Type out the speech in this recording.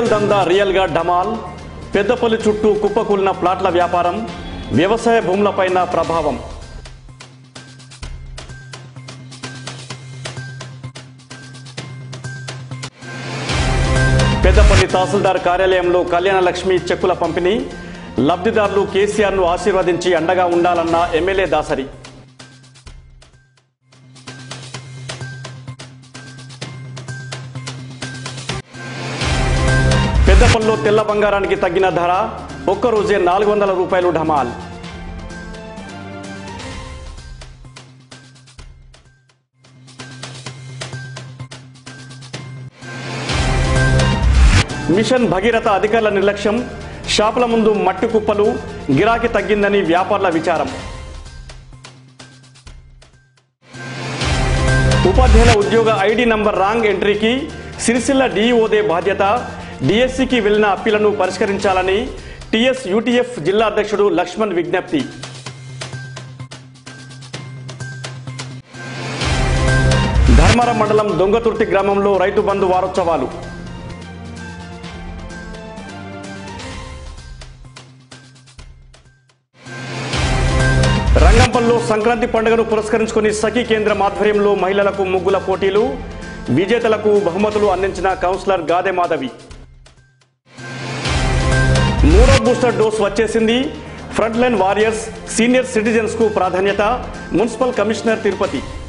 real దందా రియల్గా డమాల్ పెద్దపల్లి చుట్టూ కుప్పకూలిన ప్లాట్ల వ్యాపారం వ్యవసాయ భూములపైన ప్రభావం పెద్దపల్లి తహసీల్దార్ కార్యాలయంలో కళ్యాణ లక్ష్మి చెక్కుల పంపిణీ లబ్ధిదారులు కేసీఆర్ను ఆశీర్వదించి అండగా ఉండాలన్న ఎమ్మెల్యే దాసరి పెద్దపల్లిలో తెల్ల బంగారానికి తగ్గిన ధర ఒక్కరోజే నాలుగు వందల రూపాయలు ఢమాల్ మిషన్ భగీరథ అధికారుల నిర్లక్ష్యం షాపుల ముందు మట్టి కుప్పలు గిరాకీ తగ్గిందని వ్యాపారుల విచారం ఉపాధ్యాయుల ఉద్యోగ ఐడి నంబర్ రాంగ్ ఎంట్రీకి సిరిసిల్ల డీఈఓదే బాధ్యత డిఎస్సికి వెళ్లిన అప్పీలను పరిష్కరించాలని టిఎస్ యూటీఎఫ్ జిల్లా అధ్యక్షుడు లక్ష్మణ్ విజ్ఞప్తి ధర్మారం మండలం దొంగతుర్తి గ్రామంలో రైతు బంధు వారోత్సవాలు రంగంపల్లో సంక్రాంతి పండుగను పురస్కరించుకుని సఖీ కేంద్రం ఆధ్వర్యంలో మహిళలకు ముగ్గుల పోటీలు విజేతలకు బహుమతులు అందించిన కౌన్సిలర్ గాదె మాధవి మూడో బూస్టర్ డోస్ వచ్చేసింది front line warriors senior citizens కు ప్రాధాన్యత మున్సిపల్ కమిషనర్ తిరుపతి